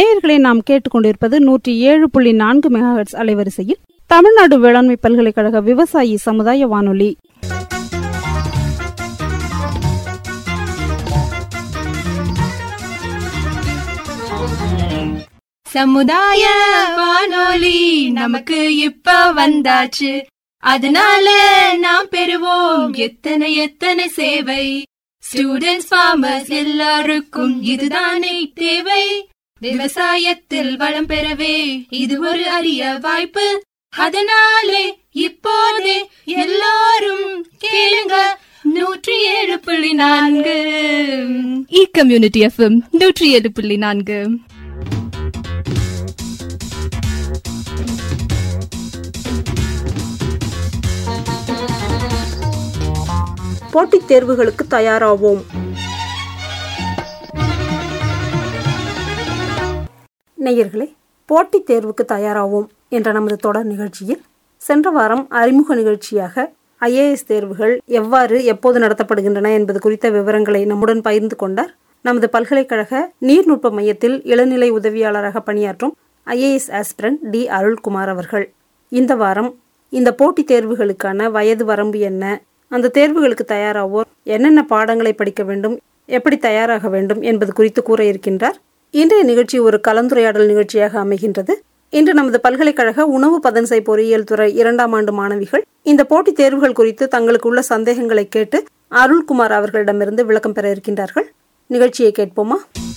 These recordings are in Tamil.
நேயர்களை நாம் கேட்டுக்கொண்டிருப்பது நூற்றி ஏழு புள்ளி நான்கு மெகாஹெட்ஸ் அலைவரிசையில் தமிழ்நாடு வேளாண்மை பல்கலைக்கழக விவசாயி சமுதாய வானொலி சமுதாய வானொலி நமக்கு இப்ப வந்தாச்சு அதனால நாம் பெறுவோம் எத்தனை எத்தனை சேவை ஸ்டூடெண்ட்ஸ் ஃபார்மர்ஸ் எல்லாருக்கும் இதுதானே தேவை விவசாயத்தில் வளம் பெறவே இது ஒரு அரிய வாய்ப்பு அதனாலே இப்போதே எல்லாரும் கேளுங்க நூற்றி ஏழு புள்ளி நான்கு இ கம்யூனிட்டி எஃப்எம் நூற்றி ஏழு புள்ளி நான்கு போட்டித் தேர்வுகளுக்கு தயாராவோம் நேயர்களே போட்டித் தேர்வுக்கு தயாராவோம் என்ற நமது தொடர் நிகழ்ச்சியில் சென்ற வாரம் அறிமுக நிகழ்ச்சியாக ஐஏஎஸ் தேர்வுகள் எவ்வாறு எப்போது நடத்தப்படுகின்றன என்பது குறித்த விவரங்களை நம்முடன் பகிர்ந்து கொண்டார் நமது பல்கலைக்கழக நீர்நுட்ப மையத்தில் இளநிலை உதவியாளராக பணியாற்றும் ஐஏஎஸ் ஆஸ்பிரண்ட் டி அருள்குமார் அவர்கள் இந்த வாரம் இந்த போட்டித் தேர்வுகளுக்கான வயது வரம்பு என்ன அந்த தேர்வுகளுக்கு தயாராவோர் என்னென்ன பாடங்களை படிக்க வேண்டும் எப்படி தயாராக வேண்டும் என்பது குறித்து கூற இருக்கின்றார் இன்றைய நிகழ்ச்சி ஒரு கலந்துரையாடல் நிகழ்ச்சியாக அமைகின்றது இன்று நமது பல்கலைக்கழக உணவு பதன்சை பொறியியல் துறை இரண்டாம் ஆண்டு மாணவிகள் இந்த போட்டித் தேர்வுகள் குறித்து தங்களுக்கு உள்ள சந்தேகங்களை கேட்டு அருள்குமார் அவர்களிடமிருந்து விளக்கம் பெற இருக்கின்றார்கள் நிகழ்ச்சியை கேட்போமா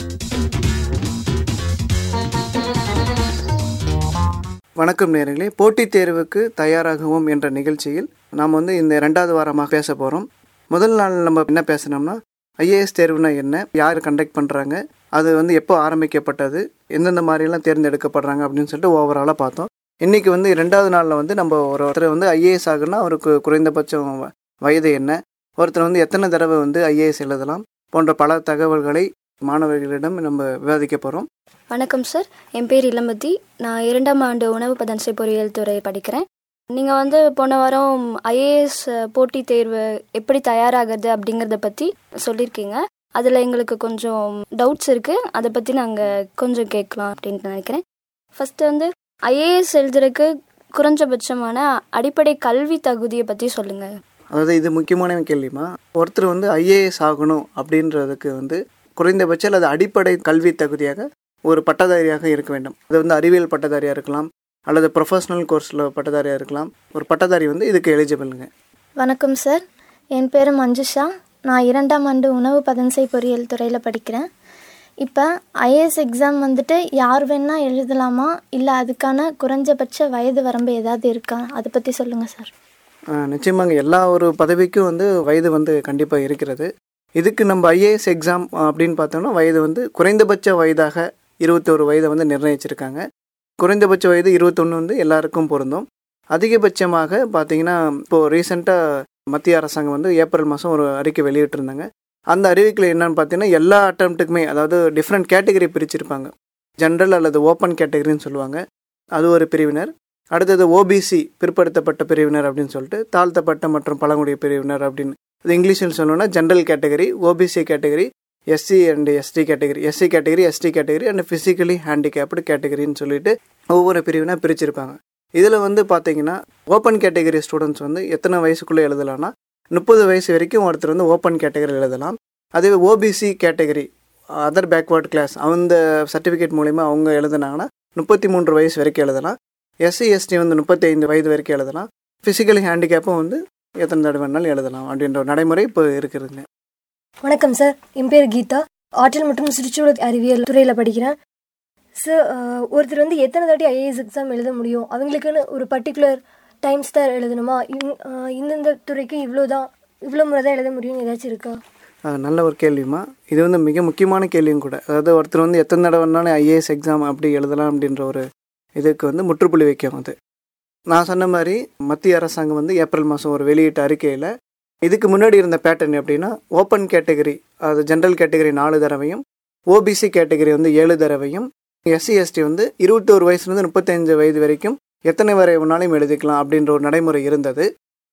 வணக்கம் நேர்களே போட்டித் தேர்வுக்கு தயாராகவும் என்ற நிகழ்ச்சியில் நாம் வந்து இந்த ரெண்டாவது வாரமாக பேச போகிறோம் முதல் நாள் நம்ம என்ன பேசினோம்னா ஐஏஎஸ் தேர்வுனா என்ன யார் கண்டக்ட் பண்ணுறாங்க அது வந்து எப்போ ஆரம்பிக்கப்பட்டது எந்தெந்த மாதிரிலாம் தேர்ந்தெடுக்கப்படுறாங்க அப்படின்னு சொல்லிட்டு ஓவராலாக பார்த்தோம் இன்றைக்கி வந்து ரெண்டாவது நாளில் வந்து நம்ம ஒருத்தர் வந்து ஐஏஎஸ் ஆகுனா அவருக்கு குறைந்தபட்சம் வ- வயது என்ன ஒருத்தர் வந்து எத்தனை தடவை வந்து ஐஏஎஸ் எழுதலாம் போன்ற பல தகவல்களை மாணவர்களிடம் நம்ம விவாதிக்க போகிறோம் வணக்கம் சார் என் பேர் இளமதி நான் இரண்டாம் ஆண்டு உணவு பதன்சை பொறியியல் துறை படிக்கிறேன் நீங்கள் வந்து போன வாரம் ஐஏஎஸ் போட்டித் தேர்வு எப்படி தயாராகிறது அப்படிங்கிறத பற்றி சொல்லியிருக்கீங்க அதில் எங்களுக்கு கொஞ்சம் டவுட்ஸ் இருக்குது அதை பற்றி நாங்கள் கொஞ்சம் கேட்கலாம் அப்படின்ட்டு நினைக்கிறேன் ஃபஸ்ட்டு வந்து ஐஏஎஸ் எழுதுறதுக்கு குறைஞ்சபட்சமான அடிப்படை கல்வி தகுதியை பற்றி சொல்லுங்கள் அதாவது இது முக்கியமான கேள்விமா ஒருத்தர் வந்து ஐஏஎஸ் ஆகணும் அப்படின்றதுக்கு வந்து குறைந்தபட்சம் அல்லது அடிப்படை கல்வி தகுதியாக ஒரு பட்டதாரியாக இருக்க வேண்டும் அது வந்து அறிவியல் பட்டதாரியாக இருக்கலாம் அல்லது ப்ரொஃபஷனல் கோர்ஸில் பட்டதாரியாக இருக்கலாம் ஒரு பட்டதாரி வந்து இதுக்கு எலிஜிபிளுங்க வணக்கம் சார் என் பேர் மஞ்சுஷா நான் இரண்டாம் ஆண்டு உணவு பதன்சை பொறியியல் துறையில் படிக்கிறேன் இப்போ ஐஏஎஸ் எக்ஸாம் வந்துட்டு யார் வேணால் எழுதலாமா இல்லை அதுக்கான குறைஞ்சபட்ச வயது வரம்பு ஏதாவது இருக்கா அதை பற்றி சொல்லுங்கள் சார் ஆஹ் நிச்சயமாங்க எல்லா ஒரு பதவிக்கும் வந்து வயது வந்து கண்டிப்பாக இருக்கிறது இதுக்கு நம்ம ஐஏஎஸ் எக்ஸாம் அப்படின்னு பார்த்தோம்னா வயது வந்து குறைந்தபட்ச வயதாக இருபத்தோரு வயதை வந்து நிர்ணயிச்சிருக்காங்க குறைந்தபட்ச வயது இருபத்தொன்று வந்து எல்லாருக்கும் பொருந்தும் அதிகபட்சமாக பார்த்தீங்கன்னா இப்போது ரீசெண்டாக மத்திய அரசாங்கம் வந்து ஏப்ரல் மாதம் ஒரு அறிக்கை வெளியிட்டிருந்தாங்க அந்த அறிவிக்கையில் என்னன்னு பார்த்தீங்கன்னா எல்லா அட்டம்ப்ட்டுக்குமே அதாவது டிஃப்ரெண்ட் கேட்டகரி பிரிச்சிருப்பாங்க ஜென்ரல் அல்லது ஓப்பன் கேட்டகரின்னு சொல்லுவாங்க அது ஒரு பிரிவினர் அடுத்தது ஓபிசி பிற்படுத்தப்பட்ட பிரிவினர் அப்படின்னு சொல்லிட்டு தாழ்த்தப்பட்ட மற்றும் பழங்குடிய பிரிவினர் அப்படின்னு அது இங்கிலீஷில் சொல்லணும்னா general category OBC category SC and ST category SC category ST category and physically handicapped கேட்டகரின்னு சொல்லிட்டு ஒவ்வொரு பிரிவினா பிரிச்சிருப்பாங்க இதில் வந்து பார்த்தீங்கன்னா ஓப்பன் கேட்டகரி ஸ்டூடெண்ட்ஸ் வந்து எத்தனை வயசுக்குள்ளே எழுதலாம்னா முப்பது வயசு வரைக்கும் ஒருத்தர் வந்து ஓப்பன் கேட்டகரி எழுதலாம் அதே OBC category other backward class அந்த சர்டிஃபிகேட் மூலிமா அவங்க எழுதுனாங்கன்னா முப்பத்தி மூன்று வயசு வரைக்கும் எழுதலாம் எஸ்சி எஸ்டி வந்து முப்பத்தி ஐந்து வயது வரைக்கும் எழுதலாம் ஃபிசிக்கலி ஹேண்டிகேப்பும் வந்து எத்தனை தடவை வேணாலும் எழுதலாம் அப்படின்ற ஒரு நடைமுறை இப்போ இருக்குதுங்க வணக்கம் சார் என் பேர் கீதா ஆற்றல் மற்றும் சுற்றுச்சூழல் அறிவியல் துறையில் படிக்கிறேன் சார் ஒருத்தர் வந்து எத்தனை தாட்டி ஐஏஎஸ் எக்ஸாம் எழுத முடியும் அவங்களுக்குன்னு ஒரு பர்டிகுலர் டைம்ஸ் தான் எழுதணுமா இவ்- அஹ் இந்தந்த துறைக்கு இவ்வளோ தான் இவ்வளோ முறை தான் எழுத முடியும்னு ஏதாச்சும் இருக்கா அது நல்ல ஒரு கேள்விமா இது வந்து மிக முக்கியமான கேள்வியும் கூட அதாவது ஒருத்தர் வந்து எத்தனை தடவை வேணாலும் ஐஏஎஸ் எக்ஸாம் அப்படி எழுதலாம் அப்படின்ற ஒரு இதுக்கு வந்து முற்றுப்புள்ளி வைக்கும் அது நான் சொன்ன மாதிரி மத்திய அரசாங்கம் வந்து ஏப்ரல் மாதம் ஒரு வெளியிட்ட அறிக்கையில் இதுக்கு முன்னாடி இருந்த பேட்டர்ன் எப்படின்னா ஓப்பன் கேட்டகரி அது ஜென்ரல் கேட்டகரி நாலு தடவையும் ஓபிசி கேட்டகரி வந்து ஏழு தடவையும் எஸ்சி எஸ்டி வந்து இருபத்தோரு வயசுலேருந்து முப்பத்தஞ்சு வயது வரைக்கும் எத்தனை வரை வேணாலும் எழுதிக்கலாம் அப்படின்ற ஒரு நடைமுறை இருந்தது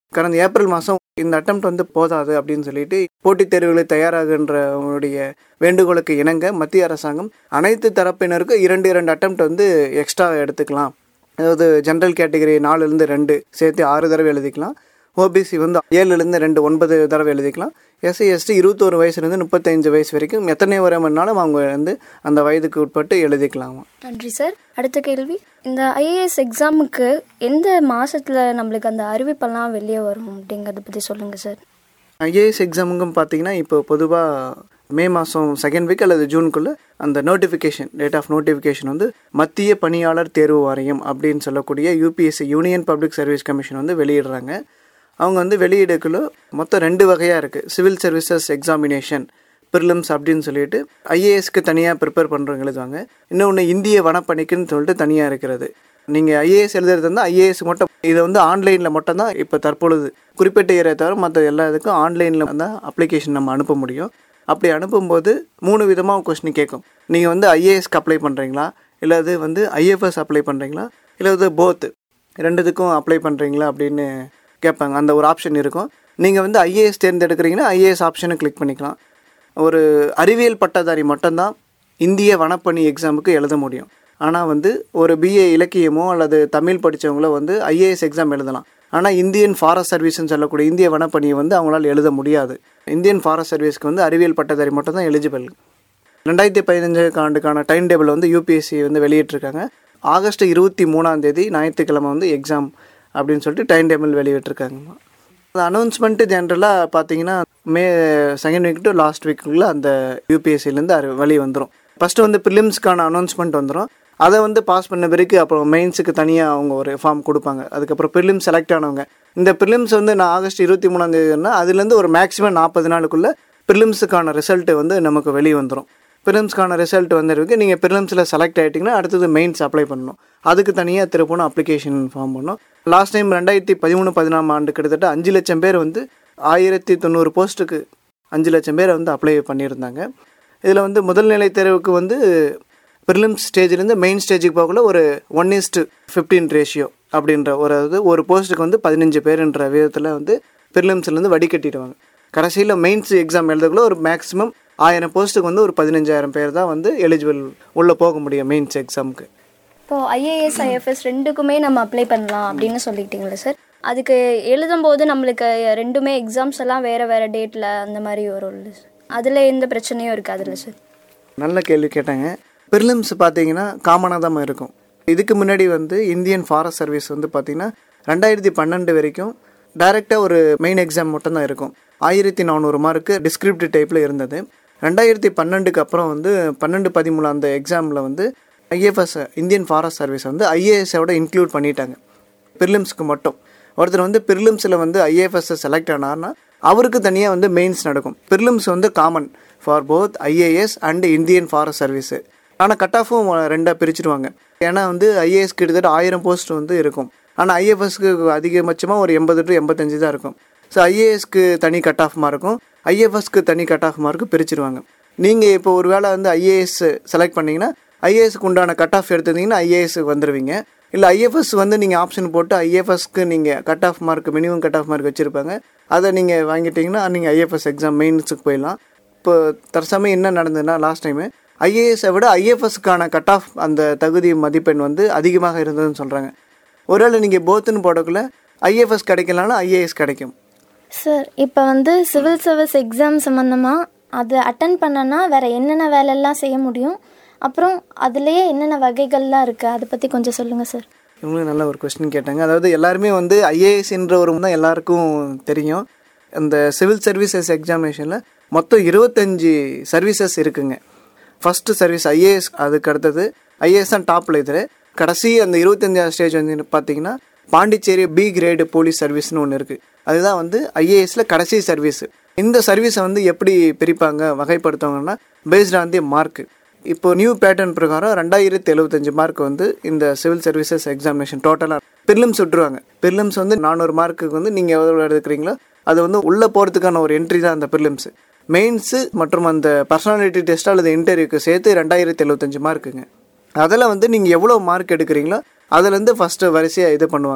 கடந்த ஏப்ரல் மாதம் இந்த அட்டம்ப்ட் வந்து போதாது அப்படின்னு சொல்லிட்டு போட்டித் தேர்வுகளை தயாராகின்ற அவங்களுடைய வேண்டுகோளுக்கு இணங்க மத்திய அரசாங்கம் அனைத்து தரப்பினருக்கும் இரண்டு இரண்டு அட்டம்ப்ட் வந்து எக்ஸ்ட்ரா எடுத்துக்கலாம் அதாவது ஜென்ரல் கேட்டகரி நாலுலேருந்து ரெண்டு சேர்த்து ஆறு தடவை எழுதிக்கலாம் ஓபிசி வந்து ஏழுலேருந்து ரெண்டு ஒன்பது தடவை எழுதிக்கலாம் எஸ்சி எஸ்டி இருபத்தோரு வயசுலேருந்து முப்பத்தஞ்சு வயசு வரைக்கும் எத்தனை வரமனாலும் அவங்க வந்து அந்த வயதுக்கு உட்பட்டு எழுதிக்கலாம் நன்றி சார் அடுத்த கேள்வி இந்த ஐஏஎஸ் எக்ஸாமுக்கு எந்த மாசத்துல நம்மளுக்கு அந்த அறிவிப்பெல்லாம் வெளியே வரும் அப்படிங்கறத பத்தி சொல்லுங்க சார் ஐஏஎஸ் எக்ஸாமுக்கும் பார்த்தீங்கன்னா இப்போ பொதுவாக மே மாதம் செகண்ட் வீக் அல்லது ஜூனுக்குள்ளே அந்த நோட்டிஃபிகேஷன் டேட் ஆஃப் நோட்டிஃபிகேஷன் வந்து மத்திய பணியாளர் தேர்வு வாரியம் அப்படின்னு சொல்லக்கூடிய UPSC union public service commission வந்து வெளியிடுறாங்க அவங்க வந்து வெளியிடக்குள்ள மொத்தம் ரெண்டு வகையாக இருக்குது சிவில் சர்வீசஸ் எக்ஸாமினேஷன் ப்ரிலிம்ஸ் அப்படின்னு சொல்லிட்டு ஐஏஎஸ்க்கு தனியாக ப்ரிப்பேர் பண்ணுறவங்க எழுதுவாங்க இன்னொன்று இந்திய வனப்பணிக்குன்னு சொல்லிட்டு தனியாக இருக்கிறது நீங்கள் ஐஏஎஸ் எழுதுறது வந்து ஐஏஎஸ் மட்டும் இதை வந்து ஆன்லைனில் மட்டும் தான் இப்போ தற்பொழுது குறிப்பிட்ட ஏரியா தவிர மற்ற எல்லா இதுக்கும் ஆன்லைனில் தான் அப்ளிகேஷன் நம்ம அனுப்ப முடியும் அப்படி அனுப்பும்போது மூணு விதமாக கொஸ்டின் கேட்கும் நீங்கள் வந்து ஐஏஎஸ்க்கு அப்ளை பண்ணுறீங்களா இல்லை அது வந்து ஐஎஃப்எஸ் அப்ளை பண்ணுறீங்களா இல்லை அது போத்து ரெண்டுத்துக்கும் அப்ளை பண்ணுறீங்களா அப்படின்னு கேட்பாங்க அந்த ஒரு ஆப்ஷன் இருக்கும் நீங்கள் வந்து ஐஏஎஸ் தேர்ந்தெடுக்கிறீங்கன்னா ஐஏஎஸ் ஆப்ஷனை கிளிக் பண்ணிக்கலாம் ஒரு அறிவியல் பட்டதாரி மட்டும்தான் இந்திய வனப்பணி எக்ஸாமுக்கு எழுத முடியும் ஆனால் வந்து ஒரு பிஏ இலக்கியமோ அல்லது தமிழ் படித்தவங்களோ வந்து ஐஏஎஸ் எக்ஸாம் எழுதலாம் ஆனால் இந்தியன் ஃபாரஸ்ட் சர்வீஸ்னு சொல்லக்கூடிய இந்திய வனப்பணியை வந்து அவங்களால எழுத முடியாது இந்தியன் ஃபாரஸ்ட் சர்வீஸ்க்கு வந்து அறிவியல் பட்டதாரி மட்டும் தான் எலிஜிபிள் ரெண்டாயிரத்தி பதினஞ்சு ஆண்டுக்கான டைம் டேபிள் வந்து யூபிஎஸ்சி வந்து வெளியிட்டிருக்காங்க ஆகஸ்ட் இருபத்தி மூணாம் தேதி ஞாயிற்றுக்கிழமை வந்து எக்ஸாம் அப்படின்னு சொல்லிட்டு டைம் டேபிள் வெளியிட்டிருக்காங்க அந்த அனௌன்ஸ்மெண்ட்டு ஜென்ரலாக பார்த்தீங்கன்னா May second week to last வீக்குள்ள அந்த யூபிஎஸ்சிலேருந்து அது வெளியே வந்துடும் ஃபஸ்ட்டு வந்து ப்ரிலிம்ஸ்க்கான அனௌன்ஸ்மெண்ட் வந்துடும் அதை வந்து பாஸ் பண்ண பிறகு அப்புறம் மெயின்ஸுக்கு தனியாக அவங்க ஒரு ஃபார்ம் கொடுப்பாங்க அதுக்கப்புறம் ப்ரிலிம் செலக்ட் ஆனவங்க இந்த ப்ரிலிம்ஸ் வந்து நான் ஆகஸ்ட் இருபத்தி மூணாம் தேதினா அதுலேருந்து ஒரு மேக்ஸிமம் நாற்பது நாளுக்குள்ளே ப்ரிலிம்ஸுக்கான ரிசல்ட்டு வந்து நமக்கு வெளியே வந்துடும் ப்ரிலிம்ஸ்க்கான ரிசல்ட் வந்துருக்கு நீங்கள் ப்ரிலிம்ஸில் செலக்ட் ஆகிட்டிங்கன்னா அடுத்தது மெயின்ஸ் அப்ளை பண்ணணும் அதுக்கு தனியாக திருப்பணும் அப்ளிகேஷன் ஃபார்ம் பண்ணணும் லாஸ்ட் டைம் ரெண்டாயிரத்தி பதிமூணு பதினாம் ஆண்டு கிட்டத்தட்ட அஞ்சு லட்சம் பேர் வந்து ஆயிரத்தி தொண்ணூறு போஸ்ட்டுக்கு அஞ்சு லட்சம் பேர் வந்து அப்ளை பண்ணியிருந்தாங்க இதில் வந்து முதல் நிலை தேர்வுக்கு வந்து ப்ரிலிம்ஸ் ஸ்டேஜ்லேருந்து மெயின் ஸ்டேஜுக்கு போகக்குள்ள ஒரு ஒன் இஸ்ட் ஃபிஃப்டீன் ரேஷியோ அப்படின்ற ஒரு இது ஒரு போஸ்ட்டுக்கு வந்து பதினஞ்சு பேருன்ற விதத்தில் வந்து ப்ரிலிம்ஸ்லேருந்து வடிகட்டிடுவாங்க கடைசியில் மெயின்ஸ் எக்ஸாம் எழுதக்குள்ள ஒரு மேக்ஸிமம் ஆயிரம் போஸ்ட்டுக்கு வந்து ஒரு பதினஞ்சாயிரம் பேர் தான் வந்து எலிஜிபிள் உள்ளே போக முடியும் மெயின்ஸ் எக்ஸாமுக்கு இப்போ ஐஏஎஸ் ஐஎஃப்எஸ் ரெண்டுக்குமே நம்ம அப்ளை பண்ணலாம் அப்படின்னு சொல்லிட்டீங்களா சார் அதுக்கு எழுதும்போது நம்மளுக்கு ரெண்டுமே எக்ஸாம்ஸ் எல்லாம் வேறு வேறு டேட்டில் அந்த மாதிரி வரும்ல சார் அதில் எந்த பிரச்சனையும் இருக்காதுல்ல சார் நல்ல கேள்வி கேட்டாங்க ப்ரிலிம்ஸ் பார்த்தீங்கன்னா காமனாக தான் இருக்கும் இதுக்கு முன்னாடி வந்து இந்தியன் ஃபாரஸ்ட் சர்வீஸ் வந்து பார்த்தீங்கன்னா ரெண்டாயிரத்தி பன்னெண்டு வரைக்கும் டைரெக்டாக ஒரு மெயின் எக்ஸாம் மட்டும்தான் இருக்கும் ஆயிரத்தி நானூறு மார்க்கு டிஸ்கிரிப்டிவ் டைப்பில் இருந்தது ரெண்டாயிரத்தி பன்னெண்டுக்கு அப்புறம் வந்து பன்னெண்டு பதிமூணு அந்த எக்ஸாமில் வந்து ஐஎஃப்எஸ் இந்தியன் ஃபாரஸ்ட் சர்வீஸ் வந்து ஐஏஎஸோட இன்க்ளூட் பண்ணிட்டாங்க ப்ரிலிம்ஸ்க்கு மட்டும் ஒருத்தர் வந்து ப்ரிலிம்ஸில் வந்து ஐஏஎஃப்எஸ் செலக்ட் ஆனார்னா அவருக்கு தனியாக வந்து மெயின்ஸ் நடக்கும் ப்ரிலிம்ஸ் வந்து common for both IAS and Indian forest service ஆனால் கட் ஆஃபும் ரெண்டாக பிரிச்சிருவாங்க ஏன்னா வந்து ஐஏஎஸ் கிட்டத்தட்ட ஆயிரம் போஸ்ட் வந்து இருக்கும் ஆனால் ஐஎஃப்எஸ்க்கு அதிகபட்சமாக ஒரு எண்பது டு எண்பத்தஞ்சு தான் இருக்கும் ஸோ ஐஏஎஸ்க்கு தனி கட் ஆஃப் மார்க்கும் ஐஎஃப்எஸ்க்கு தனி கட் ஆஃப் மார்க்கும் பிரிச்சிருவாங்க நீங்கள் இப்போ ஒரு வேளை வந்து ஐஏஎஸ் செலக்ட் பண்ணீங்கன்னா ஐஏஎஸ்க்கு உண்டான கட் ஆஃப் எடுத்திருந்தீங்கன்னா ஐஏஎஸ்க்கு வந்துடுவீங்க இல்லை ஐஎஃப்எஸ் வந்து நீங்கள் ஆப்ஷன் போட்டு ஐஎஃப்எஸ்க்கு நீங்கள் cut off mark minimum cut off mark வச்சுருப்பாங்க அதை நீங்கள் வாங்கிட்டீங்கன்னா நீங்கள் ஐஎஃப்எஸ் எக்ஸாம் மெயின்ஸுக்கு போயிடலாம் இப்போ தற்சமயம் என்ன நடந்ததுன்னா லாஸ்ட் டைமு ஐஏஎஸை விட ஐஎஃப்எஸ்க்கான கட் ஆஃப் அந்த தகுதி மதிப்பெண் வந்து அதிகமாக இருந்ததுன்னு சொல்கிறாங்க ஒருவேளை நீங்கள் போத்துன்னு போடக்குள்ள ஐஎஃப்எஸ் கிடைக்கலனாலும் ஐஏஎஸ் கிடைக்கும் சார் இப்போ வந்து சிவில் சர்வீஸ் எக்ஸாம் சம்மந்தமாக அது அட்டன் பண்ணனா வேறு என்னென்ன வேலையெல்லாம் செய்ய முடியும் அப்புறம் அதுலேயே என்னென்ன வகைகள்லாம் இருக்குது அதை பற்றி கொஞ்சம் சொல்லுங்கள் சார் இவங்களும் நல்ல ஒரு கொஸ்டின் கேட்டாங்க அதாவது எல்லாருமே வந்து ஐஏஎஸ்ன்ற ஒரு தான் எல்லாருக்கும் தெரியும் அந்த சிவில் சர்வீசஸ் எக்ஸாமினேஷனில் மொத்தம் இருபத்தஞ்சி சர்வீசஸ் இருக்குங்க ஃபஸ்ட்டு சர்வீஸ் ஐஏஎஸ் அதுக்கு அடுத்தது ஐஏஎஸ் தான் டாப்பில் இது கடைசி அந்த இருபத்தஞ்சாவது ஸ்டேஜ் வந்து பார்த்தீங்கன்னா பாண்டிச்சேரி பி கிரேடு போலீஸ் சர்வீஸ்னு ஒன்று இருக்குது அதுதான் வந்து ஐஏஎஸில் கடைசி சர்வீஸ் இந்த சர்வீஸை வந்து எப்படி பிரிப்பாங்க வகைப்படுத்துவாங்கன்னா பேஸ்ட் ஆன் தி மார்க் இப்போ நியூ பேட்டர்ன் பிரகாரம் ரெண்டாயிரத்தி எழுபத்தஞ்சு மார்க் வந்து இந்த சிவில் சர்வீசஸ் எக்ஸாமினேஷன் டோட்டலாக பிர்லிம்ஸ் விட்டுருவாங்க பிர்லிம்ஸ் வந்து நானூறு மார்க்குக்கு வந்து நீங்கள் எவ்வளோ எடுக்கிறீங்களோ அது வந்து உள்ளே போகிறதுக்கான ஒரு என்ட்ரி தான் அந்த பிர்லிம்ஸ் மெயின்ஸு மற்றும் அந்த பர்சனாலிட்டி டெஸ்ட் அல்லது இன்டர்வியூக்கு சேர்த்து ரெண்டாயிரத்தி எழுபத்தஞ்சு மார்க்குங்க அதில் வந்து நீங்கள் எவ்வளோ மார்க் எடுக்கிறீங்களோ அதுலேருந்து ஃபஸ்ட்டு வரிசையாக இது பண்ணுவாங்க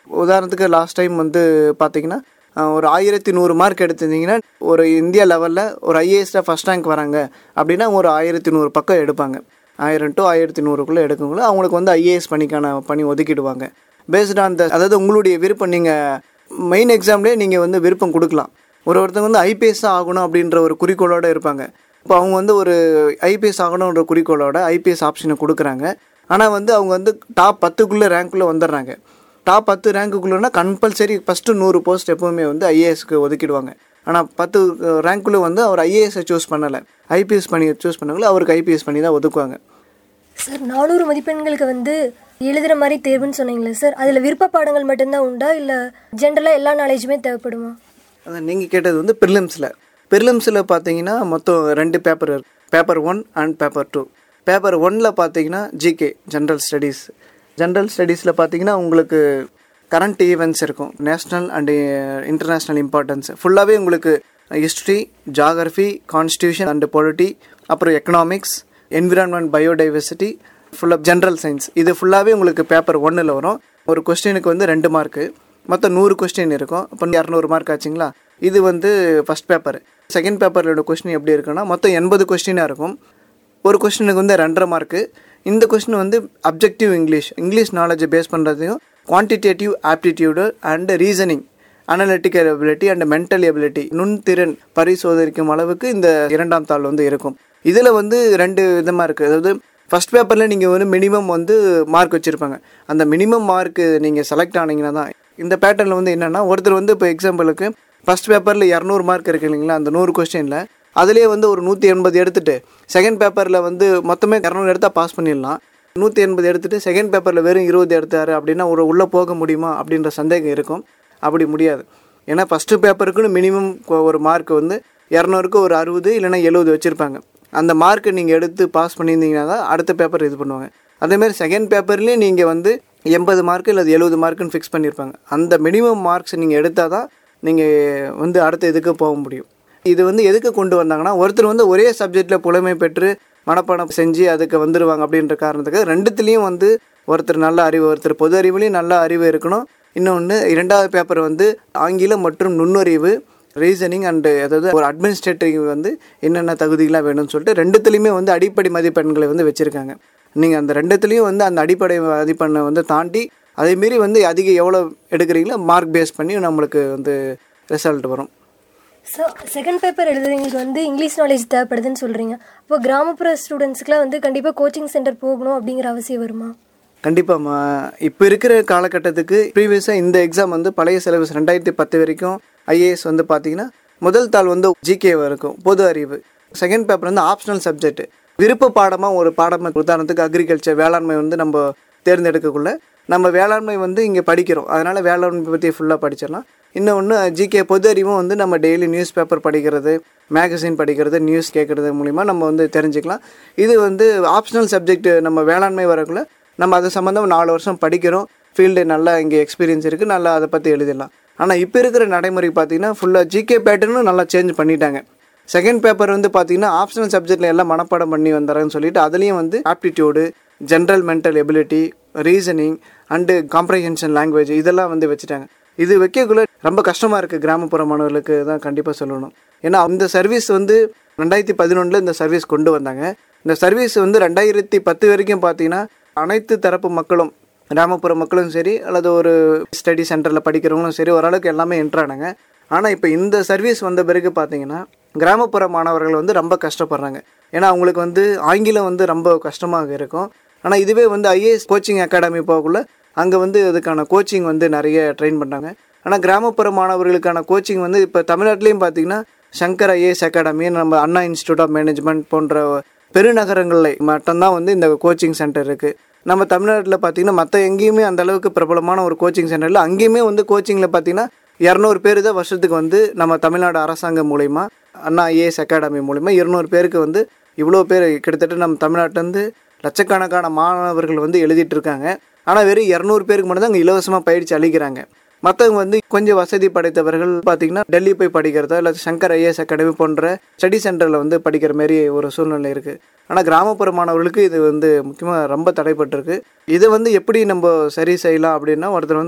உதாரணத்துக்கு லாஸ்ட் டைம் வந்து பார்த்தீங்கன்னா அஹ், ஒரு ஆயிரத்தி நூறு மார்க் எடுத்திருந்தீங்கன்னா ஒரு இந்தியா லெவலில் ஒரு ஐஏஎஸ்ல ஃபஸ்ட் ரேங்க் வராங்க அப்படின்னா ஒரு ஆயிரத்தி நூறு பக்கம் எடுப்பாங்க ஆயிரம் டு ஆயிரத்தி நூறுக்குள்ளே எடுக்கக்குள்ள அவங்களுக்கு வந்து ஐஏஎஸ் பணிக்கான பணி ஒதுக்கிடுவாங்க பேஸ்ட் ஆன் த அதாவது உங்களுடைய விருப்பம் நீங்கள் மெயின் எக்ஸாம்லேயே நீங்கள் வந்து விருப்பம் கொடுக்கலாம் ஒரு ஒருத்தவங்க வந்து ஐபிஎஸ் ஆகணும் அப்படின்ற ஒரு குறிக்கோளோடு இருப்பாங்க இப்போ அவங்க வந்து ஒரு ஐபிஎஸ் ஆகணுன்ற குறிக்கோளோட ஐபிஎஸ் ஆப்ஷனை கொடுக்குறாங்க ஆனால் வந்து அவங்க வந்து டாப் பத்துக்குள்ளே ரேங்க்குள்ளே வந்துடுறாங்க டாப் பத்து ரேங்க்குள்ளேனா கம்பல்சரி ஃபஸ்ட்டு நூறு போஸ்ட் எப்போவுமே வந்து ஐஏஎஸ்க்கு ஒதுக்கிடுவாங்க ஆனால் பத்து ரேங்க்குள்ளே வந்து அவர் ஐஏஎஸ்ஸை சூஸ் பண்ணலை ஐபிஎஸ் பண்ணி சூஸ் பண்ணவங்கள அவருக்கு ஐபிஎஸ் பண்ணி தான் ஒதுக்குவாங்க சார் நானூறு மதிப்பெண்களுக்கு வந்து எழுதுகிற மாதிரி தேர்வுன்னு சொன்னீங்களே சார் அதில் விருப்ப பாடங்கள் மட்டும்தான் உண்டா இல்லை ஜென்ரலாக எல்லா நாலேஜுமே தேவைப்படுமா அதான் நீங்கள் கேட்டது வந்து ப்ரிலிம்ஸில் ப்ரிலிம்ஸில் பார்த்தீங்கன்னா மொத்தம் ரெண்டு paper paper one and paper two paper ஒன்னில் பார்த்தீங்கன்னா ஜிகே ஜென்ரல் ஸ்டடீஸ் ஜென்ரல் ஸ்டடீஸில் பார்த்தீங்கன்னா உங்களுக்கு கரண்ட் ஈவெண்ட்ஸ் இருக்கும் நேஷ்னல் அண்டு இன்டர்நேஷ்னல் இம்பார்ட்டன்ஸ் ஃபுல்லாகவே உங்களுக்கு history geography constitution and polity அப்புறம் எக்கனாமிக்ஸ் என்விரான்மெண்ட் பயோடைவர்சிட்டி ஃபுல்லாக ஜென்ரல் சயின்ஸ் இது ஃபுல்லாகவே உங்களுக்கு பேப்பர் ஒன்றில் வரும் ஒரு கொஸ்டினுக்கு வந்து ரெண்டு மார்க்கு மொத்தம் நூறு கொஸ்டின் இருக்கும் இப்போ இரநூறு மார்க் ஆச்சுங்களா இது வந்து ஃபஸ்ட் பேப்பர் செகண்ட் பேப்பரோட கொஸ்டின் எப்படி இருக்குன்னா மொத்தம் எண்பது கொஸ்டினாக இருக்கும் ஒரு கொஸ்டினுக்கு வந்து ரெண்டரை மார்க்கு இந்த கொஸ்டின் வந்து அப்ஜெக்டிவ் இங்கிலீஷ் இங்கிலீஷ் நாலேஜை பேஸ் பண்ணுறதையும் quantitative aptitude and reasoning analytical ability and mental ability நுண்திறன் பரிசோதரிக்கும் அளவுக்கு இந்த இரண்டாம் தாள் வந்து இருக்கும் இதில் வந்து ரெண்டு விதமாக இருக்குது அதாவது ஃபஸ்ட் பேப்பரில் நீங்கள் வந்து மினிமம் வந்து மார்க் வச்சுருப்பாங்க அந்த மினிமம் மார்க் நீங்கள் செலக்ட் ஆனீங்கன்னா தான் இந்த பேட்டர்னில் வந்து என்னென்னா ஒருத்தர் வந்து இப்போ எக்ஸாம்பிளுக்கு ஃபஸ்ட் பேப்பரில் இரநூறு மார்க் இருக்கு இல்லைங்களா அந்த நூறு கொஸ்டினில் அதுலேயே வந்து ஒரு நூற்றி எண்பது எடுத்துட்டு செகண்ட் பேப்பரில் வந்து மொத்தமே இரநூறு எடுத்தால் பாஸ் பண்ணிடலாம் நூற்றி எண்பது எடுத்துட்டு செகண்ட் பேப்பரில் வெறும் இருபது எடுத்தாரு அப்படின்னா ஒரு உள்ளே போக முடியுமா அப்படின்ற சந்தேகம் இருக்கும் அப்படி முடியாது ஏன்னா ஃபஸ்ட்டு பேப்பருக்குன்னு மினிமம் ஒரு மார்க் வந்து இரநூறுக்கு ஒரு அறுபது இல்லைன்னா எழுபது வச்சுருப்பாங்க அந்த மார்க்கை நீங்கள் எடுத்து பாஸ் பண்ணியிருந்தீங்கன்னா தான் அடுத்த பேப்பர் இது பண்ணுவாங்க அதேமாதிரி செகண்ட் பேப்பர்லேயும் நீங்கள் வந்து எண்பது மார்க்கு இல்லை எழுபது மார்க்குன்னு ஃபிக்ஸ் பண்ணியிருப்பாங்க அந்த மினிமம் மார்க்ஸ் நீங்கள் எடுத்தால் தான் நீங்கள் வந்து அடுத்த இதுக்கு போக முடியும் இது வந்து எதுக்கு கொண்டு வந்தாங்கன்னா ஒருத்தர் வந்து ஒரே சப்ஜெக்டில் புலமை பெற்று மனப்பாடம் செஞ்சு அதுக்கு வந்துடுவாங்க அப்படின்ற காரணத்துக்கு ரெண்டுத்துலேயும் வந்து ஒருத்தர் நல்ல அறிவு ஒருத்தர் பொது அறிவுலேயும் நல்ல அறிவு இருக்கணும் இன்னொன்று இரண்டாவது பேப்பர் வந்து ஆங்கிலம் மற்றும் நுண்ணறிவு ரீசனிங் அண்டு அதாவது ஒரு அட்மினிஸ்ட்ரேட்டிவ் வந்து என்னென்ன தகுதிகளாக வேணும்னு சொல்லிட்டு ரெண்டுத்துலேயுமே வந்து அடிப்படை மதிப்பெண்களை வந்து வச்சுருக்காங்க நீங்கள் அந்த ரெண்டுத்துலேயும் வந்து அந்த அடிப்படை மதிப்பெண்ணை வந்து தாண்டி அதேமாரி வந்து அதிக எவ்வளோ எடுக்கிறீங்களோ மார்க் பேஸ் பண்ணி நம்மளுக்கு வந்து ரிசல்ட் வரும் ஸோ செகண்ட் பேப்பர் எழுதுறவங்களுக்கு வந்து இங்கிலீஷ் நாலேஜ் தேவைப்படுதுன்னு சொல்கிறீங்க அப்போ கிராமப்புற ஸ்டூடெண்ட்ஸ்க்குலாம் வந்து கண்டிப்பாக கோச்சிங் சென்டர் போகணும் அப்படிங்கிற அவசியம் வருமா கண்டிப்பாக இப்போ இருக்கிற காலகட்டத்துக்கு ப்ரீவியஸாக இந்த எக்ஸாம் வந்து பழைய சிலபஸ் ரெண்டாயிரத்தி பத்து வரைக்கும் ஐஏஎஸ் வந்து பார்த்தீங்கன்னா முதல் தாள் வந்து ஜிகே இருக்கும் பொது அறிவு செகண்ட் பேப்பர் வந்து ஆப்ஷனல் சப்ஜெக்ட் விருப்ப பாடமாக ஒரு பாடம் உதாரணத்துக்கு அக்ரிகல்ச்சர் வேளாண்மை வந்து நம்ம தேர்ந்தெடுக்கக்குள்ள நம்ம வேளாண்மை வந்து இங்கே படிக்கிறோம் அதனால் வேளாண்மை பற்றி ஃபுல்லாக படிச்சிடலாம் இன்னொன்று ஜிகே பொது அறிவும் வந்து நம்ம டெய்லி நியூஸ் பேப்பர் படிக்கிறது மேகசின் படிக்கிறது நியூஸ் கேட்குறது மூலிமா நம்ம வந்து தெரிஞ்சுக்கலாம் இது வந்து ஆப்ஷனல் சப்ஜெக்ட் நம்ம வேளாண்மை வரக்குள்ள நம்ம அது சம்மந்தம் நாலு வருஷம் படிக்கிறோம் ஃபீல்டு நல்லா இங்கே எக்ஸ்பீரியன்ஸ் இருக்குது நல்லா அதை பற்றி எழுதிடலாம் ஆனால் இப்போ இருக்கிற நடைமுறை பார்த்தீங்கன்னா ஃபுல்லாக ஜிகே பேட்டர்னும் நல்லா சேஞ்ச் பண்ணிட்டாங்க செகண்ட் பேப்பர் வந்து பார்த்தீங்கன்னா ஆப்ஷனல் சப்ஜெக்டில் எல்லாம் மனப்பாடம் பண்ணி வந்துறேன்னு சொல்லிட்டு அதுலேயும் வந்து aptitude general mental ability reasoning and comprehension language இதெல்லாம் வந்து வச்சுட்டாங்க இது வைக்கக்குள்ள ரொம்ப கஷ்டமாக இருக்குது கிராமப்புற மாணவர்களுக்கு தான் கண்டிப்பாக சொல்லணும் ஏன்னா அந்த சர்வீஸ் வந்து ரெண்டாயிரத்தி பதினொன்றில் இந்த சர்வீஸ் கொண்டு வந்தாங்க இந்த சர்வீஸ் வந்து ரெண்டாயிரத்தி பத்து வரைக்கும் பார்த்தீங்கன்னா அனைத்து தரப்பு மக்களும் கிராமப்புற மக்களும் சரி அல்லது ஒரு ஸ்டடி சென்டரில் படிக்கிறவங்களும் சரி ஓரளவுக்கு எல்லாமே என்ட்ரானாங்க ஆனால் இப்போ இந்த சர்வீஸ் வந்த பிறகு பார்த்தீங்கன்னா கிராமப்புற மாணவர்கள் வந்து ரொம்ப கஷ்டப்படுறாங்க ஏன்னா அவங்களுக்கு வந்து ஆங்கிலம் வந்து ரொம்ப கஷ்டமாக இருக்கும் ஆனால் இதுவே வந்து ஐஏஎஸ் கோச்சிங் அகாடமி போகக்குள்ள அங்கே வந்து அதுக்கான கோச்சிங் வந்து நிறைய ட்ரெயின் பண்ணுறாங்க ஆனால் கிராமப்புற மாணவர்களுக்கான கோச்சிங் வந்து இப்போ தமிழ்நாட்டிலையும் பார்த்தீங்கன்னா சங்கர் ஐஏஎஸ் அகாடமி நம்ம அண்ணா இன்ஸ்டியூட் ஆஃப் மேனேஜ்மெண்ட் போன்ற பெருநகரங்களில் மட்டும்தான் வந்து இந்த கோச்சிங் சென்டர் இருக்குது நம்ம தமிழ்நாட்டில் பார்த்தீங்கன்னா மற்ற எங்கேயுமே அந்த அளவுக்கு பிரபலமான ஒரு கோச்சிங் சென்டரில் அங்கேயுமே வந்து கோச்சிங்கில் பார்த்தீங்கன்னா இரநூறு பேர் தான் வருஷத்துக்கு வந்து நம்ம தமிழ்நாடு அரசாங்கம் மூலிமா அண்ணா ஐஏஎஸ் அகாடமி மூலிமா இருநூறு பேருக்கு வந்து இவ்வளோ பேர் கிட்டத்தட்ட நம்ம தமிழ்நாட்டிலேருந்து லட்சக்கணக்கான மாணவர்கள் வந்து எழுதிட்டு இருக்காங்க ஆனால் வெறும் இரநூறு பேருக்கு மட்டும் தான் அங்கே இலவசமாக பயிற்சி அளிக்கிறாங்க மற்றவங்க வந்து கொஞ்சம் வசதி படைத்தவர்கள் பார்த்தீங்கன்னா டெல்லி போய் படிக்கிறதா இல்லை சங்கர் ஐஏஎஸ் அகாடமி போன்ற ஸ்டடி சென்டரில் வந்து படிக்கிற மாரி ஒரு சூழ்நிலை இருக்குது ஆனால் கிராமப்புற மாணவர்களுக்கு இது வந்து முக்கியமாக ரொம்ப தடைப்பட்டிருக்கு இதை வந்து எப்படி நம்ம சரி செய்யலாம் அப்படின்னா ஒருத்தர் வந்து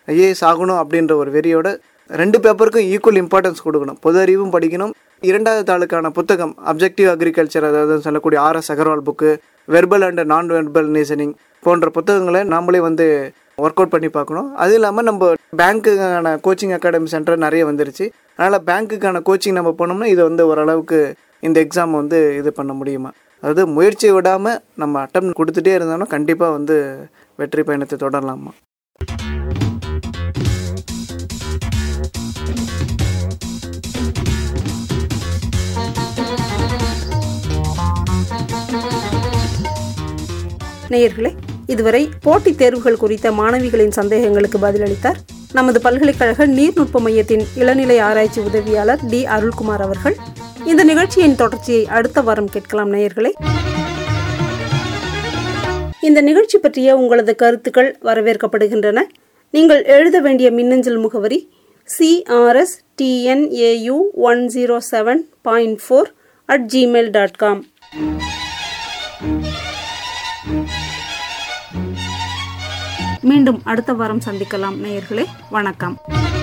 ஐஏஎஸ் ஆகணும் அப்படின்ற ஒரு வெறியோட ரெண்டு பேப்பருக்கும் ஈக்குவல் இம்பார்ட்டன்ஸ் கொடுக்கணும் பொது அறிவும் படிக்கணும் இரண்டாவது தாளுக்கான புத்தகம் அப்ஜெக்டிவ் அக்ரிகல்ச்சர் அதாவது சொல்லக்கூடிய RS Agarwal book verbal and non verbal reasoning போன்ற புத்தகங்களை நாமளே வந்து ஒர்க் அவுட் பண்ணி பார்க்கணும் அது இல்லாமல் நம்ம பேங்க்குக்கான கோச்சிங் அகாடமி சென்டர் நிறைய வந்துருச்சு அதனால் பேங்க்குக்கான கோச்சிங் நம்ம போனோம்னா இது வந்து ஓரளவுக்கு இந்த எக்ஸாம் வந்து இது பண்ண முடியுமா அதாவது முயற்சியை விடாமல் நம்ம அட்டம் கொடுத்துட்டே இருந்தோம்னா கண்டிப்பாக வந்து வெற்றி பயணத்தை தொடரலாமா நேயர்களே இதுவரை போட்டித் தேர்வுகள் குறித்த மாணவிகளின் சந்தேகங்களுக்கு பதிலளித்தார் நமது பல்கலைக்கழக நீர்நுட்ப மையத்தின் இளநிலை ஆராய்ச்சி உதவியாளர் டி அருள்குமார் அவர்கள் இந்த நிகழ்ச்சியின் தொடர்ச்சியை அடுத்த வாரம் கேட்கலாம் நேயர்களே இந்த நிகழ்ச்சி பற்றிய உங்களது கருத்துக்கள் வரவேற்கப்படுகின்றன நீங்கள் எழுத வேண்டிய மின்னஞ்சல் முகவரி CRS TNAU one zero seven point four at Gmail dot com மீண்டும் அடுத்த வாரம் சந்திக்கலாம் நேயர்களே வணக்கம்